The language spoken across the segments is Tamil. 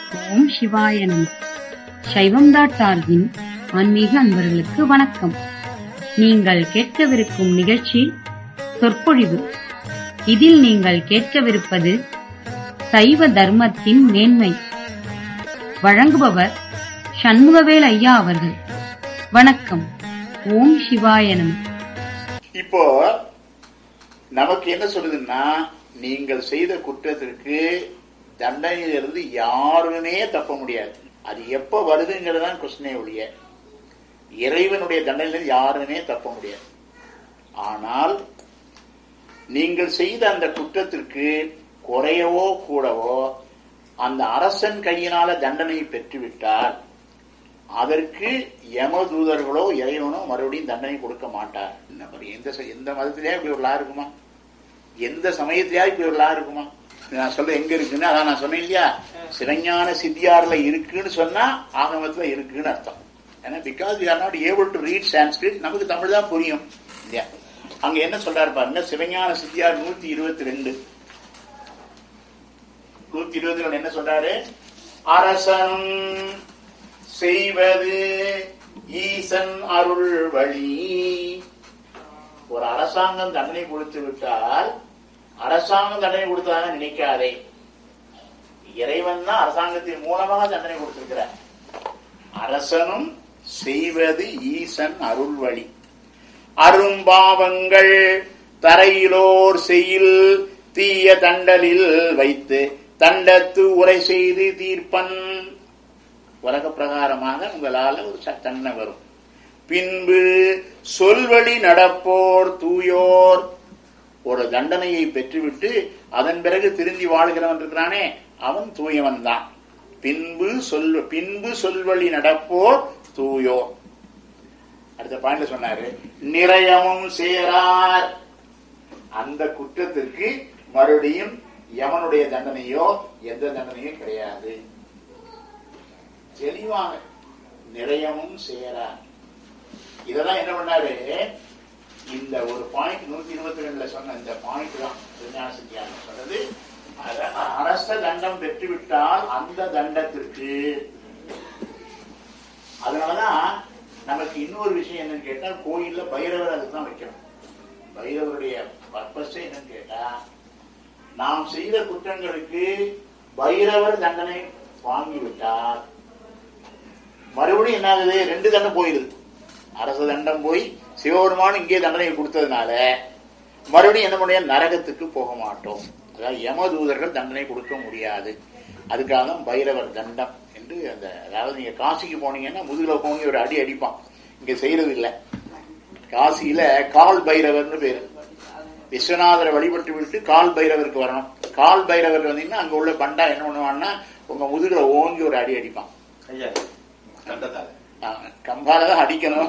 ஓம் சிவாய நம சைவம் டாட் சார்பின் ஆன்மீக அன்பர்களுக்கு வணக்கம் நீங்கள் கேட்கவிருக்கும் நிகழ்ச்சி சொற்பொழிவு இதில் நீங்கள் கேட்கவிருப்பது சைவ தர்மத்தின் மேன்மை வழங்குபவர் சண்முகவேல் ஐயா அவர்கள் வணக்கம் ஓம் சிவாய நம இப்போ நமக்கு என்ன சொல்லுதுன்னா நீங்கள் செய்த குற்றத்திற்கு தண்டனையிலிருந்து யாருமே தப்ப முடியாது அது எப்ப வருதுங்கிறதான் கொஸ்டினே ஒழிய இறைவனுடைய தண்டனையிலிருந்து யாருமே தப்ப முடியாது ஆனால் நீங்கள் செய்த அந்த குற்றத்திற்கு குறையவோ கூடவோ அந்த அரசன் கையினால தண்டனை பெற்றுவிட்டால் அதற்கு யமதூதர்களோ இறைவனோ மறுபடியும் தண்டனை கொடுக்க மாட்டார் என்ன பாரு, எந்த ச- எந்த மதத்திலேயே இப்படி ஒரு லா இருக்குமா எந்த சமயத்திலேயே இப்படி ஒரு லா இருக்குமா நான் சொல்ல எங்க இருக்குன்னு அதான் நான் சொன்னேன் இல்லையா சிவஞான சித்தியார்ல இருக்குன்னு சொன்னா ஆகமத்துல இருக்குன்னு அர்த்தம் ஏன்னா because we are not able to read Sanskrit நமக்கு தமிழ் தான் புரியும் இல்லையா அங்க என்ன சொல்றாரு பாருங்க சிவஞான சித்தியார் நூத்தி இருபத்தி ரெண்டு நூத்தி இருபத்தி ரெண்டு என்ன சொல்றாரு அரசன் செய்வது ஈசன் அருள் வழி ஒரு அரசாங்கம் தண்டனை கொடுத்து விட்டால் அரசாங்கம் தண்டனை கொடுத்ததாக நினைக்காதே இறைவன் தான் அரசாங்கத்தின் மூலமாக தண்டனை கொடுத்திருக்கிறார் அரசனும் செய்வது ஈசன் அருள் வழி அரும்பாவங்கள் தரையிலோர் செய்யில் தீய தண்டலில் வைத்து தண்டத்து உரை செய்து தீர்ப்பன் உலக பிரகாரமாக உங்களால ஒரு ச- தண்டனை வரும் பின்பு சொல்வழி நடப்போர் தூயோர் ஒரு தண்டனையை பெற்றுவிட்டு அதன் பிறகு திருந்தி வாழ்கிறவன் இருக்கிறானே அவன் தூயவன் தான் பின்பு சொல் பின்பு சொல்வழி நடப்போர் தூயோர் அடுத்த பாயிண்ட்ல சொன்னாரு நிறையமும் சேரார் அந்த குற்றத்திற்கு மறுபடியும் எவனுடைய தண்டனையோ எந்த தண்டனையும் கிடையாது தெளிவாக நிறையமும் சேரார் இதெல்லாம் என்ன பண்ணாரு இந்த ஒரு பாயிண்ட் நூத்தி இருபத்தி ரெண்டுல சொன்ன இந்த பாயிண்ட் தான் விஞ்ஞானசித்தியான சொன்னது அத- அரச தண்டம் பெற்றுவிட்டால் அந்த தண்டத்திற்கு அதனாலதான் நமக்கு இன்னொரு விஷயம் என்னன்னு கேட்டா கோயில்ல பைரவர் அதுக்கு தான் வைக்கணும் பைரவருடைய பர்பஸ் என்னன்னு கேட்டா நாம் செய்த குற்றங்களுக்கு பைரவர் தண்டனை வாங்கிவிட்டால் மறுபடியும் என்ன ஆகுது ரெண்டு தண்டம் போயிடுது அரச தண்டம் போய் சிவபெருமான் இங்கே தண்டனை கொடுத்ததுனால மறுபடியும் என்ன பண்ண நரகத்துக்கு போக மாட்டோம் அதாவது யமதூதர்கள் தண்டனை கொடுக்க முடியாது அதுக்காக தான் பைரவர் தண்டம் என்று அந்த அதாவது நீங்க காசிக்கு போனீங்கன்னா முதுகுல போங்க ஒரு அடி அடிப்பான் இங்க செய்யறது இல்ல காசியில கால் பைரவர்னு பேரு விஸ்வநாதரை வழிபட்டு விட்டு கால் பைரவருக்கு வரணும் கால் பைரவர் வந்தீங்கன்னா அங்க உள்ள பண்டா என்ன பண்ணுவான்னா உங்க முதுகுல ஓங்கி ஒரு அடி அடிப்பான் ஐயா கண்டதால கம்பால தான் அடிக்கணும்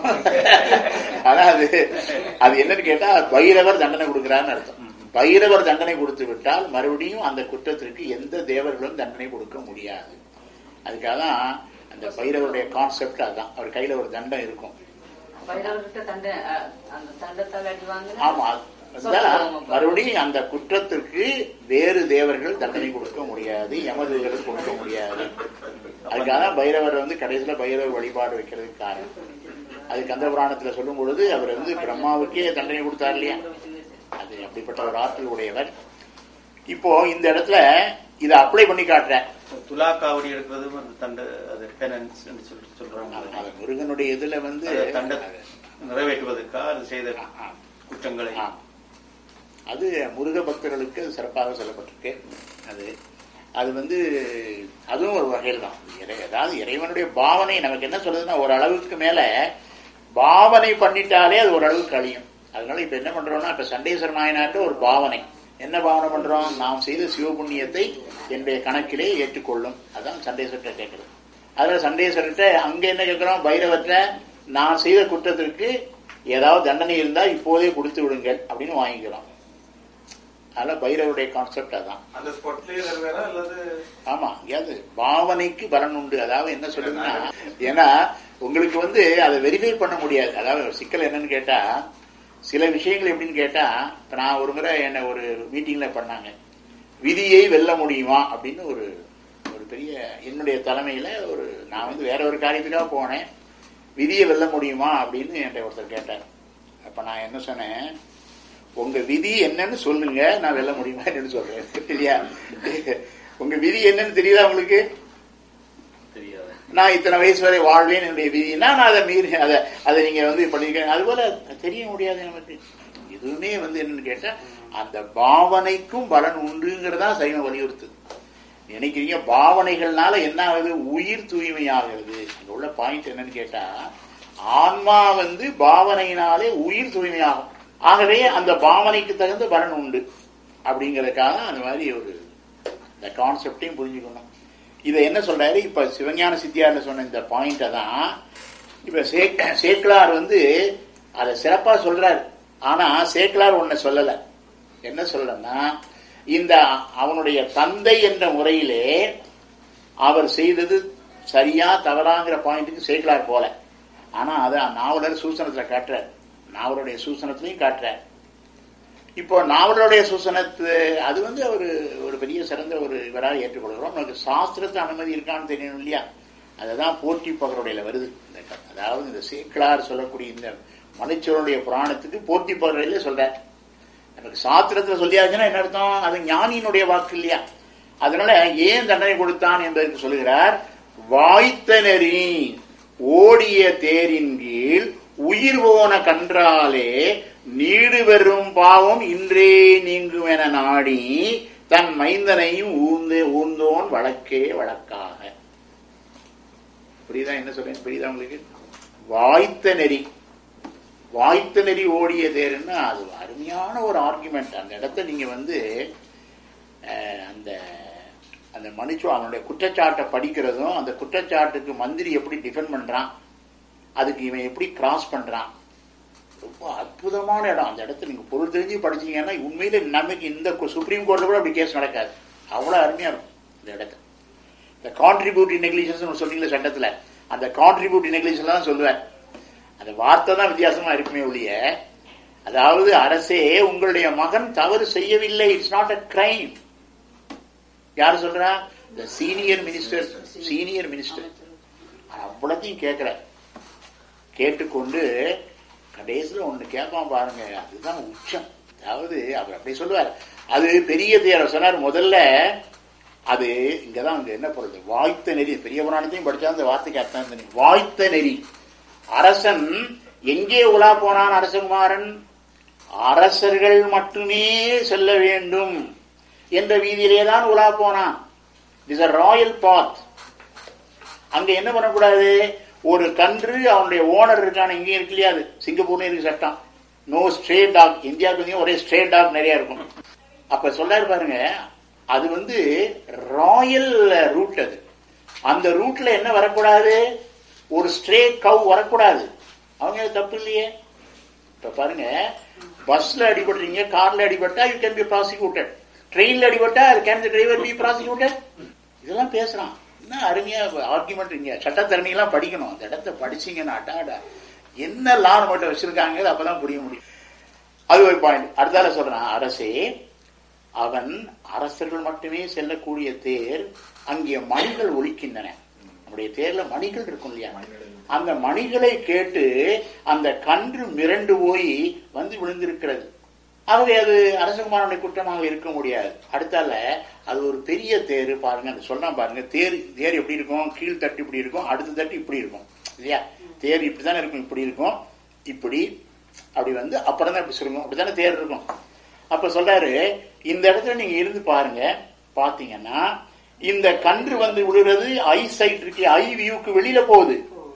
ஆனா அது அது என்னன்னு கேட்டா பைரவர் தண்டனை கொடுக்கிறான்னு அர்த்தம் பைரவர் தண்டனை கொடுத்து விட்டால் மறுபடியும் அந்த குற்றத்திற்கு எந்த தேவர்களும் தண்டனை கொடுக்க முடியாது அதுக்காக தான் அந்த பைரவருடைய கான்செப்ட் அதுதான் அவர் கையில ஒரு தண்டம் இருக்கும் பைரவர்கிட்ட தண்டை அஹ், அந்த தண்டத்தால் அடி வாங்கினா ஆமா அதுதான் மறுபடியும் அந்த குற்றத்திற்கு வேறு தேவர்கள் தண்டனை கொடுக்க முடியாது யமதூதர்கள் கொடுக்க முடியாது அதுக்காக தான் பைரவர் வந்து கடைசியில பைரவர் வழிபாடு வைக்கிறதுக்கு காரணம் அது கந்த புராணத்துல சொல்லும் பொழுது அவர் வந்து பிரம்மாவுக்கே தண்டனை கொடுத்தார் இல்லையா அது அப்படிப்பட்ட ஒரு ஆற்றல் உடையவர் இப்போ இந்த இடத்துல இதை அப்ளை பண்ணி காட்டுறேன் துலா காவடி எடுக்கிறதும் அந்த தண்ட அது பெனன்ஸ் சொல்லி சொல்றாங்க அது முருகனுடைய இதுல வந்து அது தண்ட நிறைவேற்றுவதற்காக அது செய்த ஆ. குற்றங்களை ஆ. அது முருக பக்தர்களுக்கு அது சிறப்பாக சொல்லப்பட்டிருக்கு அது அது வந்து அதுவும் ஒரு வகையில் தான் இறை- அதாவது இறைவனுடைய பாவனை நமக்கு என்ன சொல்றதுன்னா ஒரு அளவுக்கு மேல பாவனை பண்ணிட்டாலே அது ஓரளவுக்கு கழியும் அதனால இப்ப என்ன பண்றோம்னா இப்ப சண்டேஸ்வர நாயனார்ட்ட ஒரு பாவனை என்ன பாவனை பண்றோம் நாம் செய்த சிவபுண்ணியத்தை என்னுடைய கணக்கிலே ஏற்றுக்கொள்ளும் அதான் சண்டேஸ்வரர்கிட்ட கேட்கறது அதுல சண்டேஸ்வரர்கிட்ட அங்க என்ன கேட்கிறோம் பைரவற்ற நான் செய்த குற்றத்திற்கு ஏதாவது தண்டனை இருந்தா இப்போதே கொடுத்து விடுங்கள் அப்படின்னு வாங்கிக்கிறோம் அதனால பைரவருடைய கான்செப்ட் அதான் அந்த ஸ்பாட்லயே நிறைவேறா அல்லது ஆமா எது பாவனைக்கு பலன் உண்டு அதாவது என்ன சொல்லுதுன்னா ஏன்னா உங்களுக்கு வந்து அதை வெரிஃபை பண்ண முடியாது அதாவது சிக்கல் என்னன்னு கேட்டா சில விஷயங்கள் எப்படின்னு கேட்டா இப்ப நான் ஒரு முறை என்ன ஒரு மீட்டிங்ல பண்ணாங்க விதியை வெல்ல முடியுமா அப்படின்னு ஒரு ஒரு பெரிய என்னுடைய தலைமையில ஒரு நான் வந்து வேற ஒரு காரியத்துக்காக போனேன் விதியை வெல்ல முடியுமா அப்படின்னு என்கிட்ட ஒருத்தர் கேட்டார் அப்ப நான் என்ன சொன்னேன் உங்க விதி என்னன்னு சொல்லுங்க நான் வெல்ல முடியுமா என்னன்னு சொல்றேன் இல்லையா உங்க விதி என்னன்னு தெரியுதா உங்களுக்கு தெரியாது நான் இத்தனை வயசு வரை வாழ்வேன் என்னுடைய விதினா நான் அதை மீறி அதை அதை நீங்க வந்து பண்ணிருக்கேன் அதுபோல தெரிய முடியாது நமக்கு எதுவுமே வந்து என்னன்னு கேட்டா அந்த பாவனைக்கும் பலன் உண்டுங்கிறதா சைவம் வலியுறுத்து நினைக்கிறீங்க பாவனைகள்னால என்ன ஆகுது உயிர் தூய்மையாகிறது அங்க உள்ள பாயிண்ட் என்னன்னு கேட்டா ஆன்மா வந்து பாவனையினாலே உயிர் தூய்மையாகும் ஆகவே அந்த பாவனைக்கு தகுந்த பலன் உண்டு அப்படிங்கறதுக்காக அந்த மாதிரி ஒரு இந்த கான்செப்டையும் புரிஞ்சுக்கணும் இதை என்ன சொல்றாரு இப்ப சிவஞான சித்தியார்ல சொன்ன இந்த பாயிண்ட தான் இப்ப சேக் சேக்கிலார் வந்து அதை சிறப்பா சொல்றாரு ஆனா சேக்கிலார் ஒன்ன சொல்லல என்ன சொல்லலன்னா இந்த அவனுடைய தந்தை என்ற முறையிலே அவர் செய்தது சரியா தவறாங்கிற பாயிண்ட்டுக்கு சேக்கிலார் போல ஆனா அதை நாவலர் சூசனத்துல காட்டுறார் நாவலுடைய சூசனத்திலையும் காட்டுறார் இப்போ நாவலுடைய சூசனத்து அது வந்து ஒரு ஒரு பெரிய சிறந்த ஒரு இவராக ஏற்றுக்கொள்கிறோம் நமக்கு சாஸ்திரத்து அனுமதி இருக்கான்னு தெரியணும் இல்லையா அதுதான் போற்றி பகருடையில வருது இந்த க- அதாவது இந்த சேக்கிழார் சொல்லக்கூடிய இந்த மலைச்சோருடைய புராணத்துக்கு போற்றி பகருடையில சொல்ற நமக்கு சாஸ்திரத்துல சொல்லியாச்சுன்னா என்ன அர்த்தம் அது ஞானியினுடைய வாக்கு இல்லையா அதனால ஏன் தண்டனை கொடுத்தான் என்பதற்கு சொல்லுகிறார் வாய்த்த நெறி ஓடிய தேரின் கீழ் உயிர் போன கன்றாலே நீடு பெறும் பாவம் இன்றே நீங்கும் என நாடி தன் மைந்தனையும் ஊர்ந்து ஊர்ந்தோன் வழக்கே வழக்காக புரியுதா என்ன சொல்றேன் புரியுதா உங்களுக்கு வாய்த்த நெறி வாய்த்த நெறி ஓடிய தேருன்னா அது அருமையான ஒரு ஆர்குமெண்ட் அந்த இடத்த நீங்க வந்து அஹ், அந்த அந்த மனுஷன் அவனுடைய குற்றச்சாட்டை படிக்கிறதும் அந்த குற்றச்சாட்டுக்கு மந்திரி எப்படி டிஃபெண்ட் பண்றான் அதுக்கு இவன் எப்படி கிராஸ் பண்றான் ரொம்ப அற்புதமான இடம் அந்த இடத்த நீங்க பொருள் தெரிஞ்சு படிச்சீங்கன்னா உண்மையில நமக்கு இந்த சுப்ரீம் கோர்ட்ல கூட அப்படி கேஸ் நடக்காது அவ்வளவு அருமையா இருக்கும் இந்த இடத்த இந்த கான்ட்ரிபியூட்டிவ் நெக்லிஜென்ஸ் சொன்னீங்களே சட்டத்துல அந்த கான்ட்ரிபியூட்டிவ் நெக்லிஜென்ஸ் தான் சொல்லுவேன் அந்த வார்த்தை தான் வித்தியாசமா இருக்குமே ஒழிய அதாவது அரசே உங்களுடைய மகன் தவறு செய்யவில்லை இட்ஸ் நாட் அ கிரைம் யார் சொல்றா இந்த சீனியர் மினிஸ்டர் சீனியர் மினிஸ்டர் அவ்வளத்தையும் கேட்கிற கேட்டுக்கொண்டு கடைசியில் ஒண்ணு கேட்பான் பாருங்க அதுதான் உச்சம் அதாவது அவர் அப்படி சொல்லுவார் அது பெரிய தேர் சொன்னார் முதல்ல அது இங்கதான் அங்க என்ன பொருள் வாய்த்த நெறி பெரிய புராணத்தையும் படிச்சா அந்த வார்த்தைக்கு அர்த்தம் தெரியும். வாய்த்த நெறி அரசன் எங்கே உலா போனான் அரசகுமாரன் அரசர்கள் மட்டுமே செல்ல வேண்டும் என்ற வீதியிலே தான் உலா போனான் இஸ் அ ராயல் பாத் அங்க என்ன பண்ணக்கூடாது ஒரு கன்று அவனுடைய ஓனர் இருக்கான இங்கேயும் இருக்கு இல்லையா அது சிங்கப்பூர்ல இருக்கு சட்டம் நோ ஸ்ட்ரே டாக் இந்தியாவுக்கு வந்து ஒரே ஸ்ட்ரே டாக் நிறைய இருக்கும் அப்ப சொல்லாரு பாருங்க அது வந்து ராயல் ரூட் அது அந்த ரூட்ல என்ன வரக்கூடாது ஒரு ஸ்ட்ரே கவ் வரக்கூடாது அவங்க தப்பு இல்லையே இப்ப பாருங்க பஸ்ல அடிபடுறீங்க கார்ல அடிபட்டா யூ கேன் பி ப்ராசிக்யூட்டட் ட்ரெயின்ல அடிபட்டா can the driver be prosecuted இதெல்லாம் பேசுறான் என்ன அருமையா ஆர்குமெண்ட் இங்க சட்டத்தரணி எல்லாம் படிக்கணும் அந்த இடத்த படிச்சீங்கன்னா அடாடா என்ன லா நம்மகிட்ட வச்சிருக்காங்க அப்பதான் புரிய முடியும் அது ஒரு பாயிண்ட் அடுத்தால சொல்றான் அரசே அவன் அரசர்கள் மட்டுமே செல்லக்கூடிய தேர் அங்கே மணிகள் ஒலிக்கின்றன நம்முடைய தேர்ல மணிகள் இருக்கும் இல்லையா அந்த மணிகளை கேட்டு அந்த கன்று மிரண்டு போய் வந்து விழுந்திருக்கிறது ஆகவே அது அரசகுமாரனுடைய குற்றமாக இருக்க முடியாது அடுத்தால அது ஒரு பெரிய தேர் பாருங்க அந்த சொன்னா பாருங்க தேர் தேர் எப்படி இருக்கும் கீழ் தட்டு இப்படி இருக்கும் அடுத்த தட்டு இப்படி இருக்கும் இல்லையா தேர் இப்படித்தானே இருக்கும் இப்படி இருக்கும் இப்படி அப்படி வந்து அப்புறம் தான் இப்படி சொல்லுங்க அப்படித்தானே தேர் இருக்கும் அப்ப சொல்றாரு இந்த இடத்துல நீங்க இருந்து பாருங்க பாத்தீங்கன்னா இந்த கன்று வந்து விழுறது ஐ சைட் இருக்கு ஐ வியூக்கு வெளியில போகுது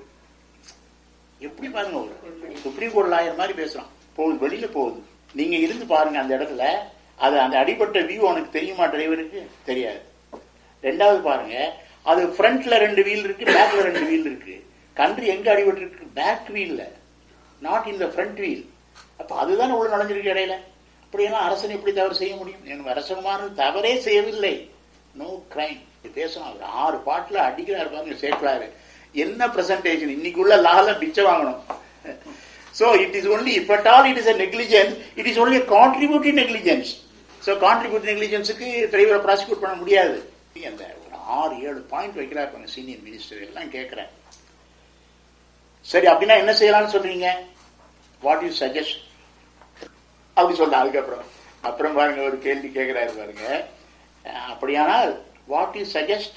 எப்படி பாருங்க ஒரு சுப்ரீம் கோர்ட் லாயர் மாதிரி பேசுறான் போகுது வெளியில போகுது நீங்க இருந்து பாருங்க அந்த இடத்துல அது அந்த அடிபட்ட வியூ உனக்கு தெரியுமா டிரைவருக்கு தெரியாது ரெண்டாவது பாருங்க அது ஃப்ரண்ட்ல ரெண்டு வீல் இருக்கு பேக்ல ரெண்டு வீல் இருக்கு கன்று எங்க அடிபட்டு இருக்கு பேக் வீல்ல not in the front wheel அப்ப அதுதானே உள்ள நுழைஞ்சிருக்கு இடையில அப்படியெல்லாம் அரசன் எப்படி தவறு செய்ய முடியும் எனக்கு அரசகுமாரன் தவறே செய்யவில்லை நோ கிரைம் பேசணும் அவர் ஆறு பாட்டுல அடிக்கிறாரு பாருங்க சேர்க்கலாரு என்ன பிரசன்டேஷன் இன்னைக்குள்ள லால பிச்சை வாங்கணும் So it is only, if at all it is a negligence, it is only a contributing negligence. So contributing negligence-க்கு டிரைவரை ப்ராசிக்யூட் பண்ண முடியாது அந்த ஒரு ஆறு ஏழு பாயிண்ட் வைக்கிறா இருப்பாங்க சீனியர் மினிஸ்டர் எல்லாம் கேட்கிறேன் சரி அப்படின்னா என்ன செய்யலாம்னு சொல்றீங்க வாட் யூ சஜஸ்ட் அப்படி சொல்றேன் அதுக்கப்புறம் அப்புறம் பாருங்க ஒரு கேள்வி கேட்கிறாரு பாருங்க அஹ் அப்படியானால் வாட் யூ சஜஸ்ட்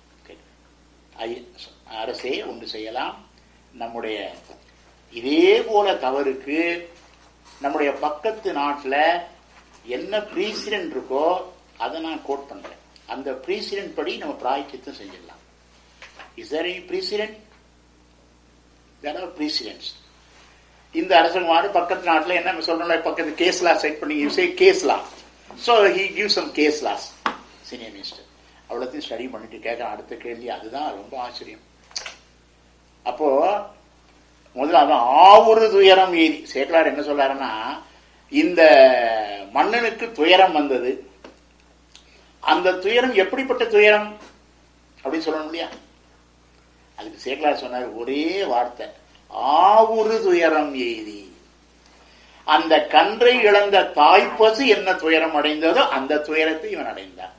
அரசே ஒன்று செய்யலாம் நம்முடைய இதே போல தவறுக்கு நம்முடைய பக்கத்து நாட்டில் என்ன ப்ரீசிடென்ட் இருக்கோ அதை நான் கோட் பண்றேன் அந்த ப்ரீசிடென்ட் படி நம்ம பிராய்ச்சித்தம் செஞ்சிடலாம் is there any precedent there are precedents இந்த அரசாங்கம் பக்கத்து நாட்டில் என்ன சொல்றோம்ல பக்கத்து கேஸ் லா செட் பண்ணி you say case law so he give some case laws senior minister அவ்வளோத்தையும் ஸ்டடி பண்ணிட்டு கேட்க அடுத்த கேள்வி அதுதான் ரொம்ப ஆச்சரியம் அப்போ முதல்ல அவன் ஆவுரு துயரம் ஏறி சேக்கலார் என்ன சொல்றாருன்னா இந்த மன்னனுக்கு துயரம் வந்தது அந்த துயரம் எப்படிப்பட்ட துயரம் அப்படின்னு சொல்லணும் இல்லையா அதுக்கு சேக்கலார் சொன்னார் ஒரே வார்த்தை ஆவுரு துயரம் எய்தி அந்த கன்றை இழந்த தாய்ப்பசு என்ன துயரம் அடைந்ததோ அந்த துயரத்தை இவன் அடைந்தான்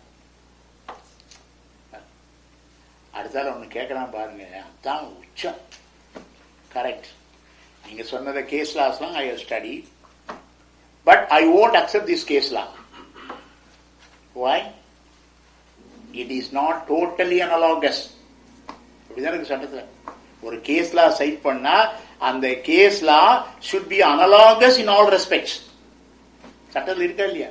அடுத்தால ஒண்ணு கேட்கலாம் பாருங்க அதான் உச்சம் கரெக்ட் நீங்க சொன்னத கேஸ் லாஸ்லாம் I study but I won't accept this case law why it is not totally analogous அப்படிதான் இருக்கு சட்டத்துல ஒரு கேஸ் லா சைட் பண்ணா அந்த case law should be analogous in all respects சட்டத்தில் இருக்கா இல்லையா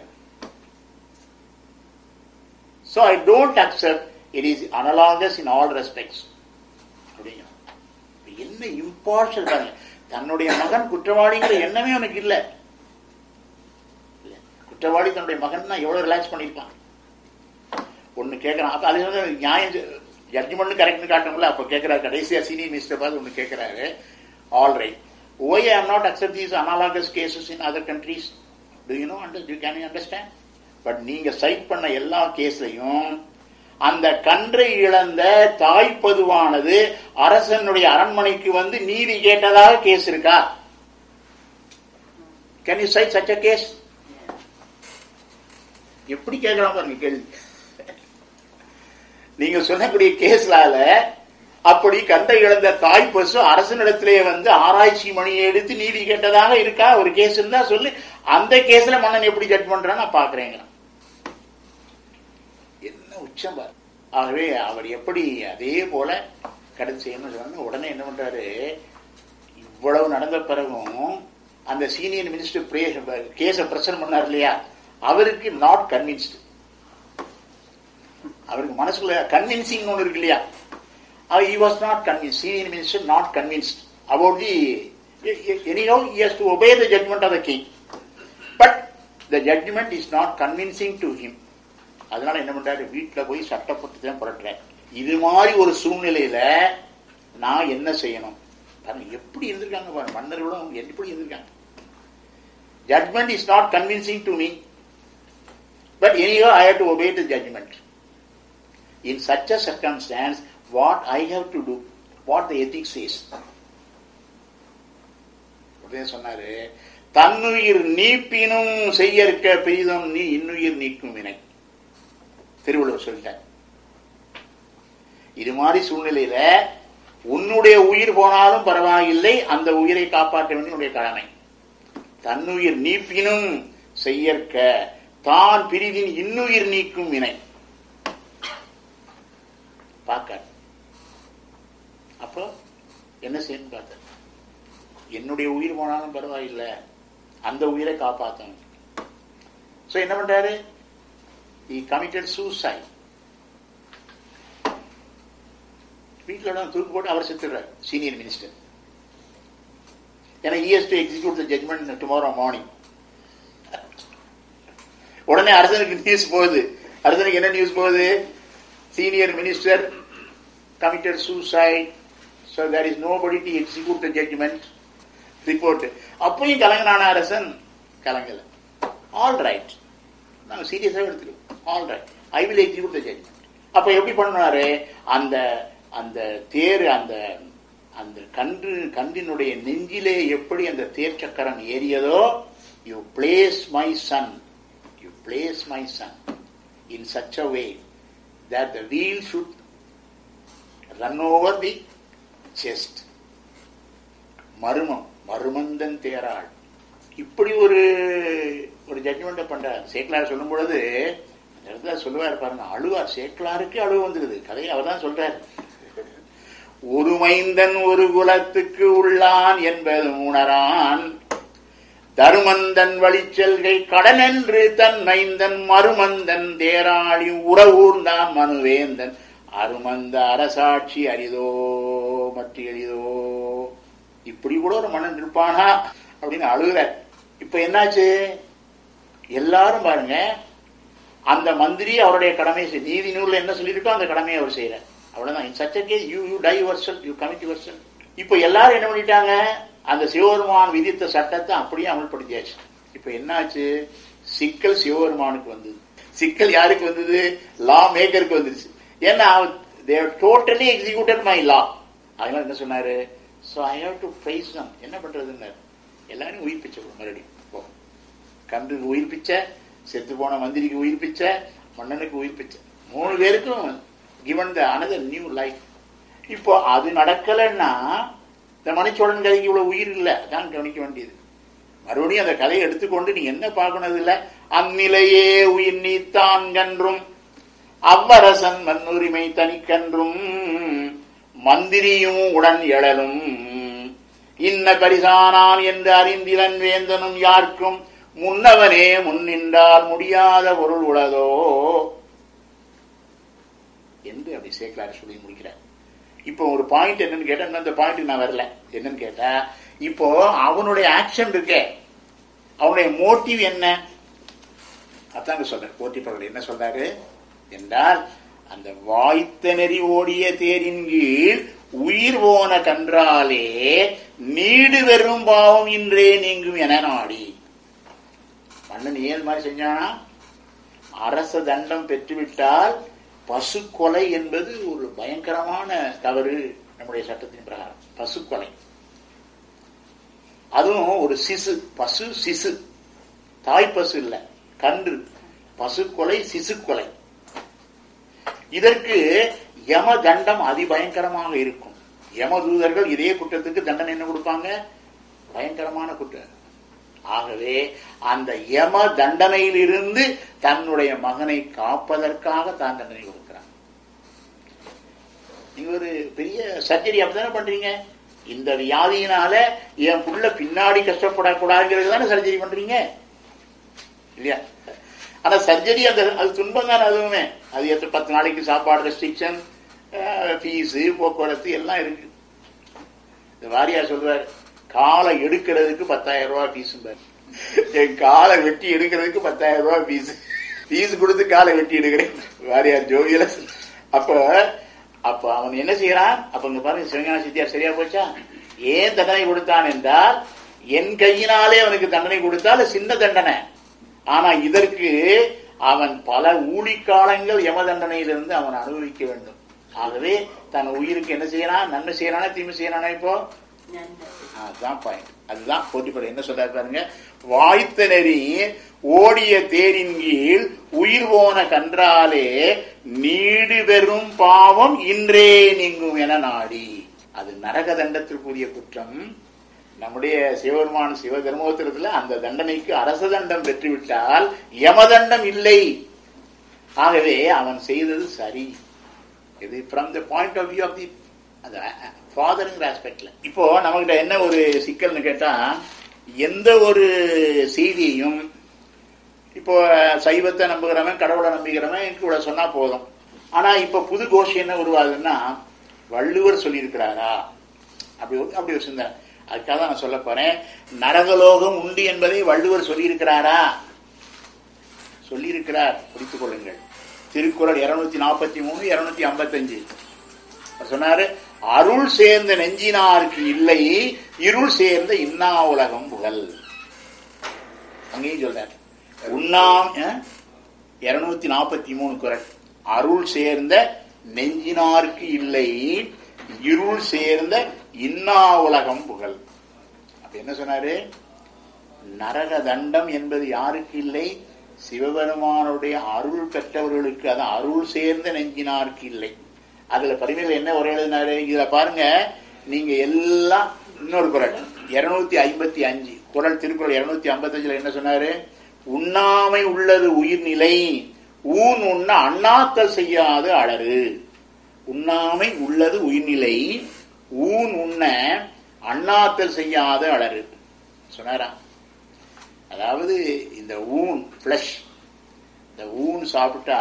So I don't accept it is analogous in all respects. அப்படிங்க என்ன இம்பார்ஷல் பாருங்க தன்னுடைய மகன் குற்றவாளிங்கிற எண்ணமே அவனுக்கு இல்ல இல்ல. குற்றவாளி தன்னுடைய மகன் தான் எவ்வளவு ரிலாக்ஸ் பண்ணிருப்பான் ஒண்ணு கேட்கறான் அப்ப அது வந்து நியாயம் ஜட்ஜ்மெண்ட் கரெக்ட்னு காட்டணும்ல அப்ப கேட்கிறாரு கடைசியா சீனியர் மினிஸ்டர் பார்த்து ஒண்ணு கேட்கிறாரு all right why I not accept these analogous cases in other countries do you know under you can you understand but நீங்க சைட் பண்ண எல்லா கேஸ்லையும் அந்த கன்றை இழந்த தாய்ப்பதுவானது அரசனுடைய அரண்மனைக்கு வந்து நீதி கேட்டதாக கேஸ் இருக்கா can you cite such a case எப்படி கேட்கலாம் பாருங்க கேள்வி நீங்க சொல்லக்கூடிய கேஸ்லால அப்படி கந்தை இழந்த தாய் பசு அரசனிடத்திலே வந்து ஆராய்ச்சி மணியை எடுத்து நீதி கேட்டதாக இருக்கா ஒரு கேஸ் இருந்தா சொல்லு அந்த கேஸ்ல மன்னன் எப்படி ஜட்ஜ் பண்றான்னு நான் பாக்குறேங்க என்ன உச்சம் பாரு ஆகவே அவர் எப்படி அதே போல கடைசி செய்யணும்னு சொன்னா உடனே என்ன பண்றாரு இவ்வளவு நடந்த பிறகும் அந்த சீனியர் மினிஸ்டர் கேஸ பிரச்சனை பண்ணார் இல்லையா அவருக்கு நாட் கன்வின்ஸ்டு அவருக்கு மனசுக்குள்ள கன்வின்சிங் ஒன்று இருக்கு இல்லையா he was not convinced senior minister not convinced about the anyhow he has to obey the judgment of the king but the judgment is not convincing to him அதனால என்ன பண்றாரு வீட்டுல போய் சட்டப்பட்டு தான் புரட்டுறேன் இது மாதிரி ஒரு சூழ்நிலையில நான் என்ன செய்யணும் பாருங்க எப்படி இருந்திருக்காங்க பாருங்க மன்னர்களும் எப்படி இருந்திருக்காங்க judgment is not convincing to me but anyhow I have to obey the judgment in such a circumstance, what I have to do, what the ethics says. உடனே சொன்னாரு தன்னுயிர் நீப்பினும் செய்யற்க பெரிதும் நீ இன்னுயிர் நீக்கும் வினை திருவள்ளுவர் சொல்லிட்டார் இது மாதிரி சூழ்நிலையில உன்னுடைய உயிர் போனாலும் பரவாயில்லை அந்த உயிரை காப்பாற்ற வேண்டிய உன்னுடைய கடமை தன்னுயிர் நீப்பினும் செய்யற்க தான் பிரிதின் இன்னுயிர் நீக்கும் வினை பார்க்க அப்போ என்ன செய்யணும் பார்த்த என்னுடைய உயிர் போனாலும் பரவாயில்லை அந்த உயிரை காப்பாற்றணும் ஸோ என்ன பண்றாரு he committed suicide வீட்டில் தூக்கு போட்டு அவர் செத்துடுறார் சீனியர் மினிஸ்டர் ஏன்னா is to execute the judgment tomorrow morning உடனே அரசனுக்கு நியூஸ் போகுது அரசனுக்கு என்ன நியூஸ் போகுது senior minister committed suicide, so there is nobody to execute the judgment. Report அப்பயும் கலங்கினான அரசன் கலங்கல ஆல் ரைட் நாங்க சீரியஸாக எடுத்துக்கிறோம் all right I will execute the judgment அப்ப எப்படி பண்ணாரு அந்த அந்த தேர் அந்த அந்த கன்று கன்றினுடைய நெஞ்சிலே எப்படி அந்த தேர் சக்கரம் ஏறியதோ you place my son you place my son in such a way that the wheel should run over the chest. மருமம் மருமந்தன் தேராள் இப்படி ஒரு ஒரு ஜட்ஜ்மெண்ட்டை பண்றார் சேக்கலார் சொல்லும் பொழுது அந்த இடத்துல சொல்லுவார் பாருங்க அழுவார் சேக்கலாருக்கு அழுவு வந்துருது கதையை அவர் தான் சொல்றார் ஒரு மைந்தன் ஒரு குலத்துக்கு உள்ளான் என்பது உணரான் தருமந்தன் வழிச்செல்கை கடனென்று தன் மைந்தன் மருமந்தன் தேராளி உறவூர்ந்தான் மனுவேந்தன் அருமந்த அரசாட்சி அரிதோ மற்ற எளிதோ இப்படி கூட ஒரு மன்னன் இருப்பானா அப்படின்னு அழுகுற இப்ப என்னாச்சு எல்லாரும் பாருங்க அந்த மந்திரி அவருடைய கடமையை செய்~ நீதி நூல்ல என்ன சொல்லியிருக்கோ அந்த கடமையை அவர் செய்யறார் அவ்வளவுதான் in such case you you die your self you commit your self இப்போ எல்லாரும் என்ன பண்ணிட்டாங்க அந்த சிவபெருமான் விதித்த சட்டத்தை அப்படியே அமல்படுத்தியாச்சு இப்போ என்னாச்சு சிக்கல் சிவபெருமானுக்கு வந்தது சிக்கல் யாருக்கு வந்தது லா மேக்கருக்கு வந்துருச்சு ஏன்னா they totally executed my law அதனால என்ன சொன்னாரு so I have to face them என்ன பண்றதுன்னு எல்லாரும் உயிர்ப்பிச்ச மறுபடியும் போ கன்றுக்கு உயிர் பிச்சை செத்து போன மந்திரிக்கு உயிர் பிச்சை மன்னனுக்கு உயிர் பிச்சை மூணு பேருக்கும் given the another new life இப்போ அது நடக்கலைன்னா இந்த மணிச்சோழன் கதைக்கு இவ்வளவு உயிர் இல்லை அதான் கவனிக்க வேண்டியது மறுபடியும் அந்த கதையை எடுத்துக்கொண்டு நீ என்ன பார்க்கணும் இல்ல அந்நிலையே உயிர் நீத்தான் கன்றும் அவ்வரசன் மண்ணுரிமை தனிக்கன்றும் மந்திரியும் உடன் எழலும் இன்ன பரிசானான் என்று அறிந்திலன் வேந்தனும் யார்க்கும் முன்னவனே முன்னின்றால் முடியாத பொருள் உளதோ என்று அப்படி சேக்கலார் சொல்லி முடிக்கிறார் இப்போ ஒரு பாயிண்ட் என்னன்னு கேட்டா இன்னும் அந்த பாயிண்ட் நான் வரல என்னன்னு கேட்டா இப்போ அவனுடைய ஆக்ஷன் இருக்கே அவனுடைய மோட்டிவ் என்ன அதாங்க சொல்ற போட்டிப்பர்கள் என்ன சொல்றாரு என்றால் அந்த வாய்த்த நெறி ஓடிய தேரின் கீழ் உயிர் போன கன்றாலே நீடு வெறும் பாவம் இன்றே நீங்கும் என நாடி மன்னன் ஏன் மாதிரி செஞ்சானா அரச தண்டம் பெற்றுவிட்டால் பசு கொலை என்பது ஒரு பயங்கரமான தவறு நம்முடைய சட்டத்தின் பிரகாரம் பசு கொலை அதுவும் ஒரு சிசு பசு சிசு தாய் பசு இல்ல கன்று பசு கொலை சிசு கொலை இதற்கு யம தண்டம் அதிபயங்கரமாக இருக்கும் யம தூதர்கள் இதே குற்றத்துக்கு தண்டனை என்ன கொடுப்பாங்க பயங்கரமான குற்றம் ஆகவே அந்த யம தண்டனையிலிருந்து தன்னுடைய மகனை காப்பதற்காக தான் தண்டனை கொடுக்கிறான் நீங்க ஒரு பெரிய சர்ஜரி அப்படித்தானே பண்றீங்க இந்த வியாதியினால என் புள்ள பின்னாடி கஷ்டப்படக்கூடாதுங்கிறது தானே சர்ஜரி பண்றீங்க இல்லையா ஆனா சர்ஜரி அந்த அது துன்பம் தானே அதுவுமே அது எத்தனை பத்து நாளைக்கு சாப்பாடு ரெஸ்ட்ரிக்ஷன் ஃபீஸு போக்குவரத்து எல்லாம் இருக்கு இந்த வாரியார் சொல்றாரு காலை எடுக்கிறதுக்கு பத்தாயிரம் ரூபாய் ஃபீஸ் என் காலை வெட்டி எடுக்கிறதுக்கு பத்தாயிரம் ரூபாய் ஃபீஸ் ஃபீஸ் கொடுத்து காலை வெட்டி எடுக்கிறேன் வாரியார் ஜோவியில அப்ப அப்ப அவன் என்ன செய்யறான் அப்ப இங்க பாருங்க சிவஞான சித்தியார் சரியா போச்சா ஏன் தண்டனை கொடுத்தான் என்றால் என் கையினாலே அவனுக்கு தண்டனை கொடுத்தால் சின்ன தண்டனை ஆனா இதற்கு அவன் பல ஊழிக்காலங்கள் யம தண்டனையிலிருந்து அவன் அனுபவிக்க வேண்டும் ஆகவே தன் உயிருக்கு என்ன செய்யறான் நன்மை செய்யறானா தீமை செய்யறானா இப்போ அதுதான் பாயிண்ட் அதுதான் போட்டிப்பட என்ன சொல்றாரு பாருங்க வாய்த்த நெறி ஓடிய தேரின் கீழ் உயிர் போன கன்றாலே நீடு பெறும் பாவம் இன்றே நீங்கும் என நாடி அது நரக தண்டத்திற்குரிய குற்றம் நம்முடைய சிவபெருமான் சிவ தர்மோத்திரத்துல அந்த தண்டனைக்கு அரச தண்டம் பெற்றுவிட்டால் யமதண்டம் இல்லை ஆகவே அவன் செய்தது சரி இது from the point of view of the அந்த ஃபாதருங்கிற ஆஸ்பெக்ட்ல இப்போ நம்மகிட்ட என்ன ஒரு சிக்கல்னு கேட்டா எந்த ஒரு செய்தியையும் இப்போ சைவத்தை நம்புகிறவன் கடவுளை நம்புகிறவன் கூட சொன்னா போதும் ஆனா இப்ப புது கோஷம் என்ன உருவாகுதுன்னா வள்ளுவர் சொல்லியிருக்கிறாரா அப்படி ஒரு- அப்படி ஒரு சிந்தனை அதுக்காக தான் நான் சொல்ல போறேன் நரகலோகம் உண்டு என்பதை வள்ளுவர் சொல்லியிருக்கிறாரா சொல்லியிருக்கிறார் குறித்துக் கொள்ளுங்கள் திருக்குறள் இருநூத்தி நாற்பத்தி மூணு இருநூத்தி ஐம்பத்தஞ்சு சொன்னாரு அருள் சேர்ந்த நெஞ்சினாருக்கு இல்லை இருள் சேர்ந்த இன்னா உலகம் புகழ் அங்கேயும் சொல்றார் உண்ணாம் இருநூத்தி நாற்பத்தி மூணு குரல் அருள் சேர்ந்த நெஞ்சினாருக்கு இல்லை இருள் சேர்ந்த இன்னா உலகம் புகழ் அப்ப என்ன சொன்னாரு நரக தண்டம் என்பது யாருக்கு இல்லை சிவபெருமானுடைய அருள் பெற்றவர்களுக்கு அது அருள் சேர்ந்த நெஞ்சினார்க்கு இல்லை அதுல பரிமையில் என்ன உரை எழுதினாரு இதுல பாருங்க நீங்க எல்லாம் இன்னொரு குரல் இருநூத்தி ஐம்பத்தி அஞ்சு குரல் திருக்குறள் இருநூத்தி ஐம்பத்தஞ்சுல என்ன சொன்னாரு உண்ணாமை உள்ளது உயிர்நிலை ஊன் உண்ண அண்ணாத்தல் செய்யாது அழறு உண்ணாமை உள்ளது உயிர்நிலை ஊன் உண்ண அண்ணாத்தல் செய்யாத அழறு சொன்னாரா அதாவது இந்த ஊன் ஃப்ளஷ் இந்த ஊன் சாப்பிட்டா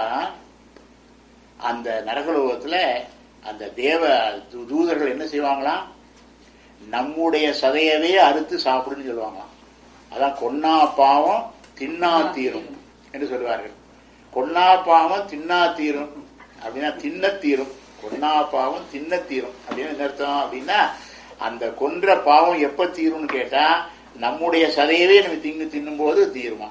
அந்த நரகலோகத்துல அந்த தேவ தூ- தூதர்கள் என்ன செய்வாங்களாம் நம்முடைய சதையவே அறுத்து சாப்பிடுன்னு சொல்லுவாங்களாம் அதான் கொன்னா பாவம் தின்னா தீரும் என்று சொல்லுவார்கள் கொன்னா பாவம் தின்னா தீரும் அப்படின்னா தின்ன தீரும் கொன்னா பாவம் தின்ன தீரும் அப்படின்னு என்ன அர்த்தம் அப்படின்னா அந்த கொன்ற பாவம் எப்ப தீரும்னு கேட்டா நம்முடைய சதையவே நம்ம திங்கு தின்னும் போது தீருமா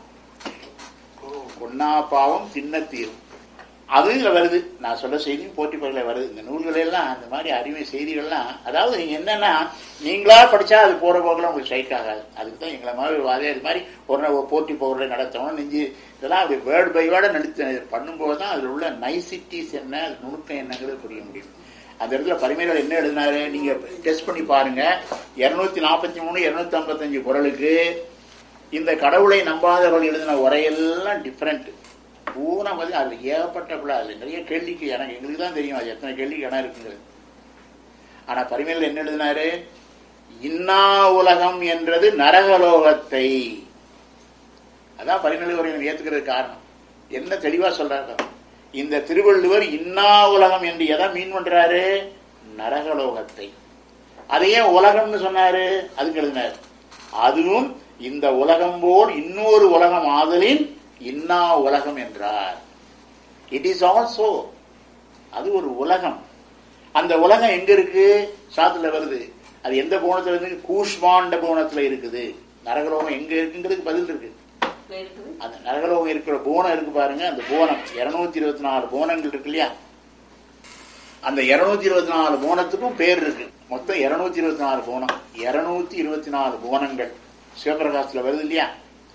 கொன்னா பாவம் தின்ன தீரும் அது இதுல வருது நான் சொல்ல செய்தியும் போட்டி பகல வருது இந்த நூல்கள் எல்லாம் அந்த மாதிரி அறிவை செய்திகள்லாம் அதாவது நீங்க என்னன்னா நீங்களா படிச்சா அது போற போகலாம் உங்களுக்கு ஸ்ட்ரைக் ஆகாது அதுக்கு தான் எங்களை மாதிரி வாதே இது மாதிரி ஒரு நாள் ஒரு போட்டி போகிற நடத்தணும் நெஞ்சு இதெல்லாம் அப்படி வேர்டு பை வேர்டை நடித்து பண்ணும்போது தான் அதில் உள்ள நைசிட்டிஸ் என்ன அது நுணுக்கம் என்னங்கிறது புரிய முடியும் அந்த இடத்துல பரிமைகள் என்ன எழுதினாரு நீங்க டெஸ்ட் பண்ணி பாருங்க இருநூத்தி நாற்பத்தி மூணு இருநூத்தி ஐம்பத்தஞ்சு குரலுக்கு இந்த கடவுளை நம்பாதவர்கள் எழுதின உரையெல்லாம் டிஃப்ரெண்ட் பூரா வந்து அதுல ஏகப்பட்ட பிள்ளை அதுல நிறைய கேள்விக்கு எனக்கு எங்களுக்கு தான் தெரியும் அது எத்தனை கேள்விக்கு இடம் இருக்குங்கிறது ஆனா பரிமையில் என்ன எழுதினாரு இன்னா உலகம் என்றது நரகலோகத்தை அதான் பரிநிலை உரையினர் ஏத்துக்கிறது காரணம் என்ன தெளிவா சொல்றாரு இந்த திருவள்ளுவர் இன்னா உலகம் என்று எதை மீன் பண்றாரு நரகலோகத்தை அதையே உலகம்னு சொன்னாரு அதுக்கு எழுதினார் அதுவும் இந்த உலகம் போல் இன்னொரு உலகம் ஆதலின் இன்னா உலகம் என்றார் இட் இஸ் ஆல்சோ அது ஒரு உலகம் அந்த உலகம் எங்க இருக்கு சாத்துல வருது அது எந்த கோணத்துல இருக்கு கூஷ்மாண்ட கோணத்துல இருக்குது நரகலோகம் எங்க இருக்குங்கிறதுக்கு பதில் இருக்கு இருக்குது அந்த நரகலோகம் இருக்கிற போனம் இருக்கு பாருங்க அந்த போனம் இருநூத்தி இருபத்தி நாலு போனங்கள் இருக்கு இல்லையா அந்த இருநூத்தி இருபத்தி நாலு போனத்துக்கும் பேர் இருக்கு மொத்தம் இருநூத்தி இருபத்தி நாலு போனம் இருநூத்தி இருபத்தி நாலு போனங்கள் சிவபிரகாசத்துல வருது இல்லையா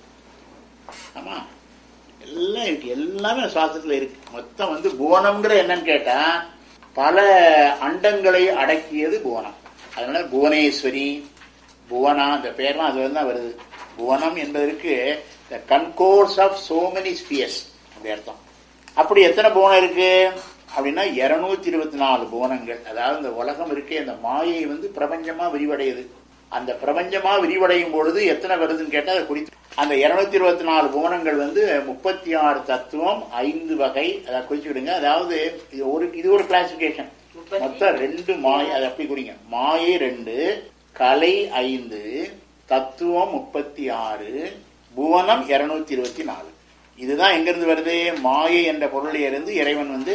ஆமா எல்லாம் இருக்கு எல்லாமே சாஸ்திரத்துல இருக்கு மொத்தம் வந்து புவனம்ங்கிற என்னன்னு கேட்டா பல அண்டங்களை அடக்கியது புவனம் அதனால புவனேஸ்வரி புவனா இந்த பேர்லாம் அது தான் வருது புவனம் என்பதற்கு the concourse of so many spheres அப்படி அர்த்தம் அப்படி எத்தனை புவனம் இருக்கு அப்படின்னா இருநூத்தி இருபத்தி நாலு புவனங்கள் அதாவது இந்த உலகம் இருக்கே அந்த மாயை வந்து பிரபஞ்சமா விரிவடையுது அந்த பிரபஞ்சமா விரிவடையும் பொழுது எத்தனை வருதுன்னு கேட்டா அதை குறித்து அந்த இருநூத்தி இருபத்தி நாலு புவனங்கள் வந்து முப்பத்தி ஆறு தத்துவம் ஐந்து வகை அதை குறிச்சுக்கிடுங்க அதாவது இது ஒரு இது ஒரு கிளாசிபிகேஷன் முப்பத்தி- மொத்தம் ரெண்டு மாயை அதை அப்படி குறிங்க மாயை ரெண்டு கலை ஐந்து தத்துவம் முப்பத்தி ஆறு புவனம் இருநூத்தி இருபத்தி நாலு இதுதான் எங்க இருந்து வருது மாயை என்ற பொருளில் இருந்து இறைவன் வந்து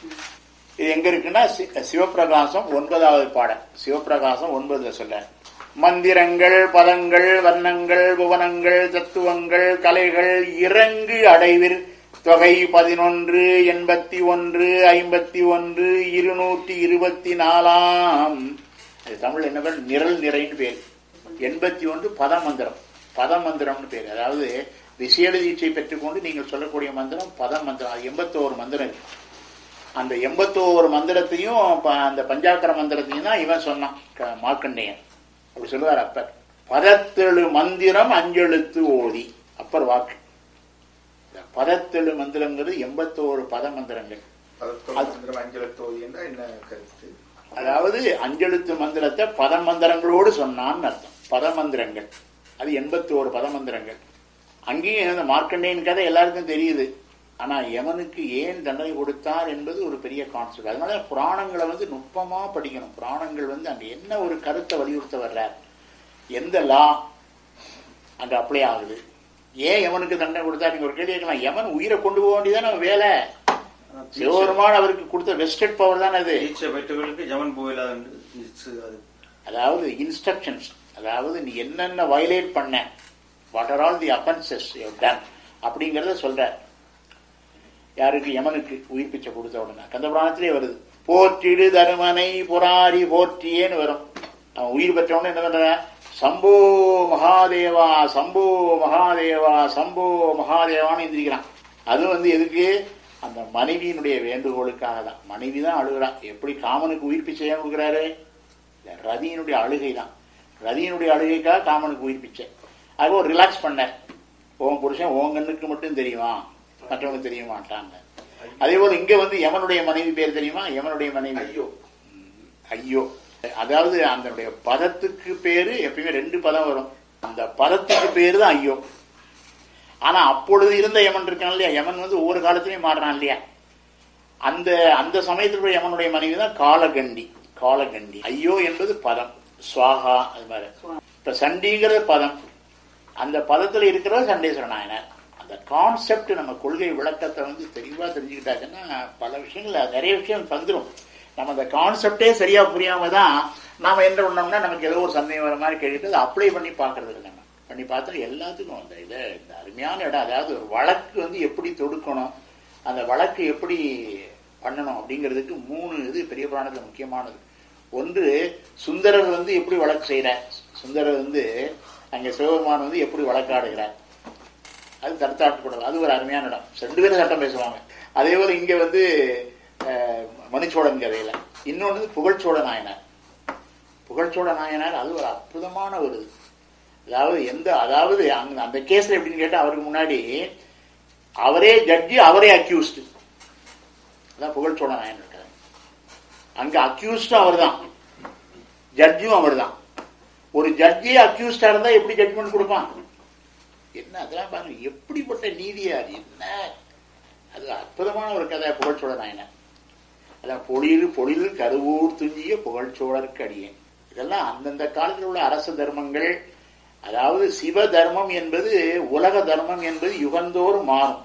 இது எங்க இருக்குன்னா சி- சிவப்பிரகாசம் ஒன்பதாவது பாடல் சிவப்பிரகாசம் ஒன்பதுல சொல்ற மந்திரங்கள் பதங்கள் வர்ணங்கள் புவனங்கள் தத்துவங்கள் கலைகள் இறங்கு அடைவிர் தொகை பதினொன்று எண்பத்தி ஒன்று ஐம்பத்தி ஒன்று இருநூற்றி இருபத்தி நாலாம் அது தமிழ் என்ன பேர் நிரல் நிறைன்னு பேர் எண்பத்தி ஒன்று பதமந்திரம் பதமந்திரம்னு பேர் அதாவது விசேட தீட்சை பெற்றுக்கொண்டு நீங்கள் சொல்லக்கூடிய மந்திரம் பதமந்திரம் அது எண்பத்தோரு மந்திரம் இருக்கு அந்த எண்பத்தோரு மந்திரத்தையும் ப- அந்த பஞ்சாக்கர மந்திரத்தையும் தான் இவன் சொன்னான் க- மார்க்கண்டேயன் அப்படி சொல்லுவார் அப்பர் பதத்தெழு மந்திரம் அஞ்செழுத்து ஓதி அப்பர் வாக்கு இந்த பதத்தெழு மந்திரங்கிறது எண்பத்தோரு பத மந்திரங்கள் பதத்தோடு மந்திரம் அஞ்சலத் தோதி என்றால் என்ன கருத்து அதாவது அஞ்செழுத்து மந்திரத்தை பத மந்திரங்களோடு சொன்னான்னு அர்த்தம் பத மந்திரங்கள் அது எண்பத்தோரு பத மந்திரங்கள் அங்கேயும் இந்த மார்க்கண்டேயன் கதை எல்லாருக்கும் தெரியுது ஆனா யமனுக்கு ஏன் தண்டனை கொடுத்தார் என்பது ஒரு பெரிய கான்செப்ட் அதனால புராணங்களை வந்து நுட்பமா படிக்கணும் புராணங்கள் வந்து அங்க என்ன ஒரு கருத்தை வலியுறுத்த வர்றார் எந்த லா அங்க அப்ளை ஆகுது ஏன் யமனுக்கு தண்டனை கொடுத்தா நீங்க ஒரு கேள்வி கேட்கலாம் யமன் உயிரை கொண்டு போக வேண்டியதானே வேலை சிவபெருமான் அவருக்கு கொடுத்த வெஸ்டட் பவர் தானே அது தீட்சை பெற்றவர்களுக்கு ஜமன் போயிலாது அது அதாவது இன்ஸ்ட்ரக்ஷன்ஸ் அதாவது நீ என்னென்ன வயலேட் பண்ண what are all the offences you done அப்படிங்கறத சொல்ற யாருக்கு யமனுக்கு உயிர் பிச்சை கொடுத்த உடனே கந்தபுராணத்திலே வருது போற்றிடு தருமனை புராரி போற்றியேன்னு வரும் அவன் உயிர் பெற்றவன என்ன பண்ற சம்போ மகாதேவா சம்போ மகாதேவா சம்போ மகாதேவான்னு எந்திரிக்கிறான் அது வந்து எதுக்கு அந்த மனைவியினுடைய வேண்டுகோளுக்காக தான் மனைவி தான் அழுகிறா எப்படி காமனுக்கு உயிர்ப்பு செய்ய கொடுக்குறாரு இல்ல, ரதியினுடைய அழுகை தான் ரதியினுடைய அழுகைக்காக காமனுக்கு உயிர் பிச்சை அது ஒரு ரிலாக்ஸ் பண்ண உன் புருஷன் உன் கண்ணுக்கு மட்டும் தெரியுமா மற்றவனுக்கு தெரிய மாட்டாங்க அதே போல இங்க வந்து யமனுடைய மனைவி பேர் தெரியுமா யமனுடைய மனைவி ஐயோ ஐயோ அதாவது அந்த பதத்துக்கு பேரு எப்பயுமே ரெண்டு பதம் வரும் அந்த பதத்துக்கு பேரு தான் ஐயோ ஆனா அப்பொழுது இருந்த யமன் இருக்கான் இல்லையா யமன் வந்து ஒவ்வொரு காலத்திலயும் மாறுறான் இல்லையா அந்த அந்த சமயத்தில் யமனுடைய மனைவி தான் காலகண்டி காலகண்டி ஐயோ என்பது பதம் ஸ்வாகா அது மாதிரி இப்ப சண்டிங்கிறது பதம் அந்த பதத்துல இருக்கிறது சண்டேஸ்வர நாயனார் அந்த கான்செப்ட் நம்ம கொள்கை விளக்கத்தை வந்து தெளிவா தெரிஞ்சுக்கிட்டாச்சுன்னா பல விஷயங்கள் நிறைய விஷயம் வந்துடும் நம்ம அந்த கான்செப்டே சரியா புரியாம தான் நாம என்ன பண்ணோம்னா நமக்கு ஏதோ ஒரு சந்தேகம் வர மாதிரி கேட்டுட்டு அதை அப்ளை பண்ணி பாக்குறது இல்லை நம்ம பண்ணி பார்த்தா எல்லாத்துக்கும் அந்த இதை இந்த அருமையான இடம் அதாவது ஒரு வழக்கு வந்து எப்படி தொடுக்கணும் அந்த வழக்கு எப்படி பண்ணணும் அப்படிங்கிறதுக்கு மூணு இது பெரிய புராணத்துல முக்கியமானது ஒன்று சுந்தரர் வந்து எப்படி வழக்கு செய்யறார் சுந்தரர் வந்து அங்க சிவபெருமான் வந்து எப்படி வழக்காடுகிறார் அது தடுத்தாட்டுக்கூடாது அது ஒரு அருமையான இடம் ரெண்டு பேரும் சட்டம் பேசுவாங்க அதே போல இங்க வந்து அஹ், மணிச்சோழன் கதையில இன்னொன்று வந்து புகழ்ச்சோழ நாயனார் புகழ்ச்சோழ நாயனார் அது ஒரு அற்புதமான ஒரு இது. அதாவது எந்த அதாவது அங்க அந்த கேஸ்ல எப்படின்னு கேட்டா அவருக்கு முன்னாடி அவரே ஜட்ஜி அவரே அக்யூஸ்டு அதான் புகழ்ச்சோழ நாயன் இருக்காரு அங்க அக்யூஸ்டும் அவர் தான் ஜட்ஜும் அவர் தான் ஒரு ஜட்ஜே அக்யூஸ்டா இருந்தா எப்படி ஜட்ஜ்மெண்ட் கொடுப்பான் என்ன அதெல்லாம் பாருங்க எப்படிப்பட்ட நீதியா அது என்ன அது அற்புதமான ஒரு கதை புகழ்ச்சோழ நாயனர் அதான் பொழில் பொழில் கருவூர் துஞ்சிய புகழ்ச்சோழருக்கு அடியேன் இதெல்லாம் அந்தந்த காலத்தில் உள்ள அரச தர்மங்கள் அதாவது சிவ தர்மம் என்பது உலக தர்மம் என்பது யுகந்தோறும் மாறும்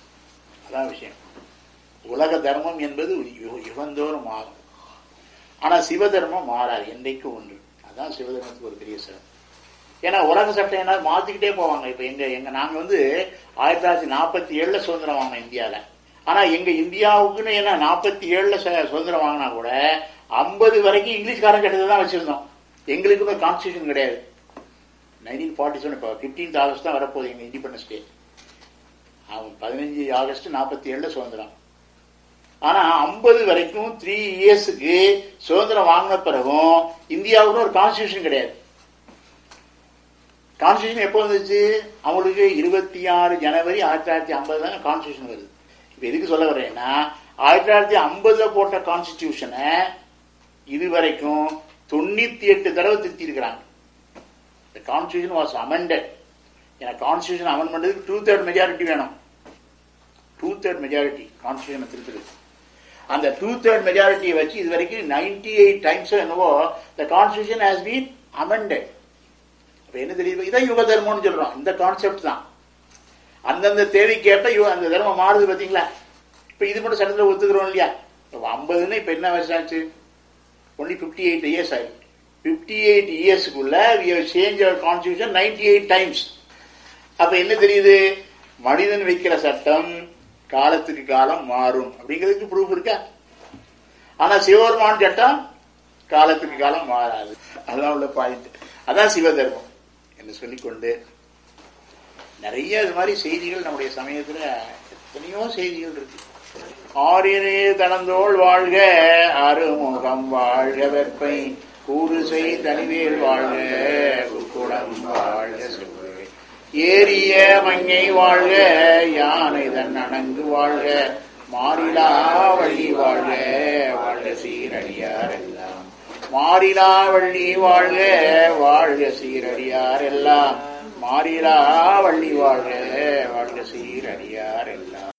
அதான் விஷயம் உலக தர்மம் என்பது யு- யுகந்தோறும் மாறும் ஆனா சிவ தர்மம் மாறாது என்றைக்கு ஒன்று அதான் சிவதர்மத்துக்கு ஒரு பெரிய சிறப்பு ஏன்னா உலக சட்டம் என்ன மாத்திக்கிட்டே போவாங்க இப்ப எங்க எங்க நாங்க வந்து ஆயிரத்தி தொள்ளாயிரத்தி நாற்பத்தி ஏழுல சுதந்திரம் வாங்கினோம் இந்தியால ஆனா எங்க இந்தியாவுக்குன்னு என்ன நாற்பத்தி ஏழுல சு- சுதந்திரம் வாங்கினா கூட ஐம்பது வரைக்கும் இங்கிலீஷ்காரன் கட்டத்தை தான் வச்சிருந்தோம் எங்களுக்குன்னு கான்ஸ்டியூஷன் கிடையாது நைன்டீன் ஃபார்ட்டி செவன் இப்போ ஃபிஃப்டீன்த் ஆகஸ்ட் தான் வரப்போகுது எங்க இண்டிபெண்டன்ஸ் டே அவன் பதினஞ்சு ஆகஸ்ட் நாற்பத்தி ஏழுல சுதந்திரம் ஆனா ஐம்பது வரைக்கும் த்ரீ இயர்ஸுக்கு சுதந்திரம் வாங்கின பிறகும் இந்தியாவுக்கு ஒரு கான்ஸ்டியூஷன் கிடையாது கான்ஸ்டியூஷன் எப்போ வந்துச்சு அவங்களுக்கு இருபத்தி ஆறு ஜனவரி ஆயிரத்தி தொள்ளாயிரத்தி ஐம்பது தான் கான்ஸ்டியூஷன் வருது இப்ப எதுக்கு சொல்ல வரேன்னா ஆயிரத்தி தொள்ளாயிரத்தி ஐம்பதுல போட்ட கான்ஸ்டிடியூஷனை இதுவரைக்கும் தொண்ணூத்தி எட்டு தடவை திருத்தி இருக்கிறாங்க The constitution was amended. ஏன்னா கான்ஸ்டியூஷன் அமெண்ட் பண்றதுக்கு டூ தேர்ட் மெஜாரிட்டி வேணும் டூ தேர்ட் மெஜாரிட்டி கான்ஸ்டியூஷனை திருத்துறது அந்த டூ தேர்ட் மெஜாரிட்டியை வச்சு இது வரைக்கும் நைன்டி எயிட் டைம்ஸ் என்னவோ the constitution has been amended அப்ப என்ன தெரியுது இதான் யுக தர்மம்னு சொல்றோம் இந்த கான்செப்ட் தான் அந்தந்த தேவைக்கேற்ப யு- அந்த தர்மம் மாறுது பாத்தீங்களா இப்ப இது மட்டும் சட்டத்தில் ஒத்துக்கிறோம் இல்லையா இப்ப ஐம்பதுன்னு இப்ப என்ன வருஷம் ஆச்சு ஒன்லி பிப்டி எயிட் இயர்ஸ் ஆயிடுச்சு பிப்டி எயிட் இயர்ஸ்க்குள்ள change our constitution ninety eight times அப்ப என்ன தெரியுது மனிதன் வைக்கிற சட்டம் காலத்துக்கு காலம் மாறும் அப்படிங்கிறதுக்கு ப்ரூஃப் இருக்கா ஆனா சிவபெருமான் சட்டம் காலத்துக்கு காலம் மாறாது அதான் உள்ள பாயிண்ட் அதான் சிவதர்மம் என்று சொல்லிக்கொண்டு நிறைய இது மாதிரி செய்திகள் நம்முடைய சமயத்துல எத்தனையோ செய்திகள் இருக்கு ஆரியனே தனந்தோள் வாழ்க அருமுகம் வாழ்க வெப்பை கூறுசை தனிவேல் வாழ்க குக்குடம் வாழ்க செவ்வே ஏரிய மங்கை வாழ்க யானை தன் அணங்கு வாழ்க மாறிலா வழி வாழ்க வாழ்க சீரடியார் எல்லாம் மாறிலா வள்ளி வாழ்க வாழ்க சீரடியார் எல்லாம் மாறிலா வள்ளி வாழ்க வாழ்க சீரடியார் எல்லாம்